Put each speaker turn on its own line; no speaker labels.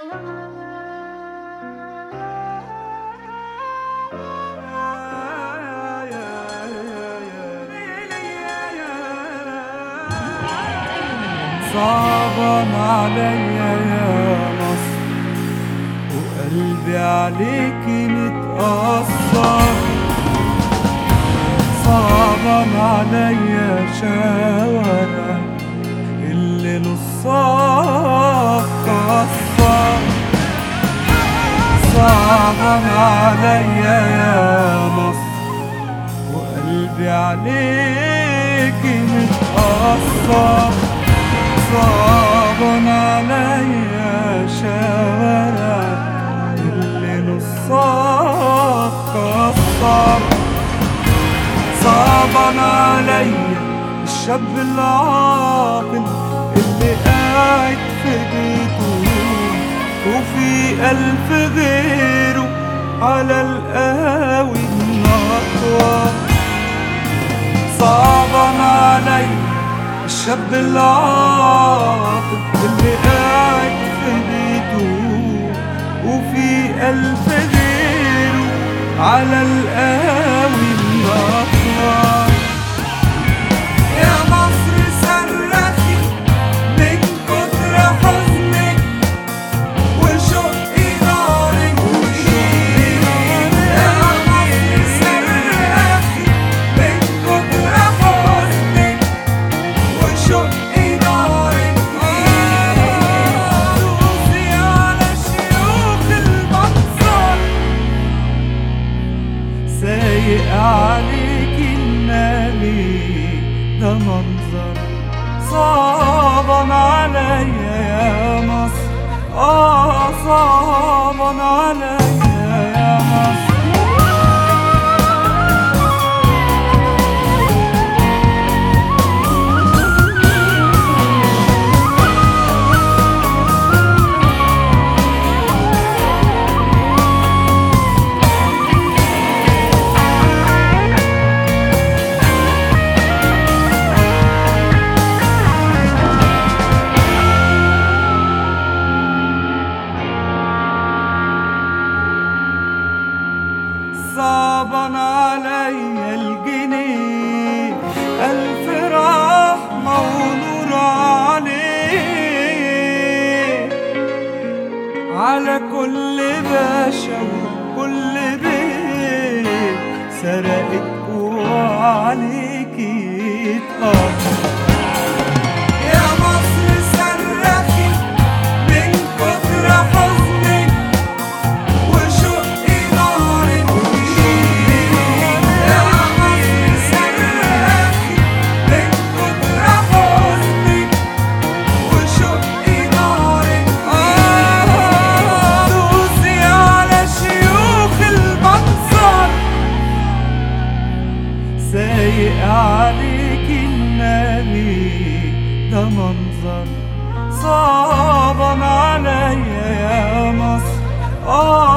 صعبا عليا يا مصر وقلبي عليكي متأثر صعبا عليا شوارع اللي نصها كسر صعبا عليا يا مصر وقلبي عليكي متأثر صعب عليا شوارع اللي نصها كسر صعب عليا الشاب العاقل اللي قاعد في بيته وفي ألف غيره على القهاوي النطوة صعب عليا الشاب العاطل اللي قاعد في بيته وفي ألف غيره على القهاوي الأطوار يا مصر صرخي من كتر حزنك وشقي نارك يا مصر صرخي من كتر حزنك وشقي نارك دوسي على شيوخ المنصر سايق عليك النبي ده منظر صعبا عليا يا مصر اه صعبا عليا يا مصر صعبا عليا الجنيه ألف رحمة ونور عليه على كل باشا وكل بيت سرقت وعليكي اتقطع يا مصر صرخي من كتر حزنك وشقي نارك يا مصر صرخي من كتر حزنك وشقي نارك دوسي على شيوخ المنصر سايق عليك النبي ده منظر صعبا عليا يا مصر آه